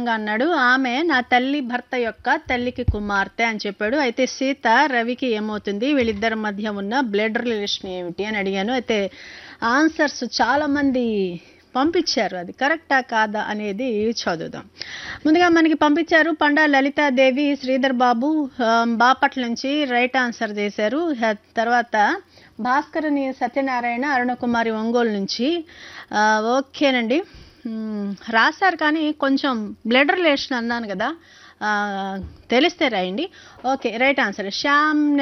విధంగా అన్నాడు ఆమె నా తల్లి భర్త యొక్క తల్లికి కుమార్తె అని చెప్పాడు అయితే సీత రవికి ఏమవుతుంది వీళ్ళిద్దరి మధ్య ఉన్న బ్లడ్ రిలేషన్ ఏమిటి అని అడిగాను అయితే ఆన్సర్స్ చాలా మంది పంపించారు అది కరెక్టా కాదా అనేది చదువుదాం ముందుగా మనకి పంపించారు పండా లలితాదేవి శ్రీధర్ బాబు ఆ, బాపట్ల నుంచి రైట్ ఆన్సర్ చేశారు హ- తర్వాత భాస్కరని సత్యనారాయణ అరుణకుమారి ఒంగోలు నుంచి ఆ, ఓకేనండి మ్, రాశారు కానీ కొంచెం బ్లడ్ రిలేషన్ అన్నాను కదా ఆ, తెలిస్తే రాయండి ఓకే రైట్ ఆన్సర్ శ్యామ్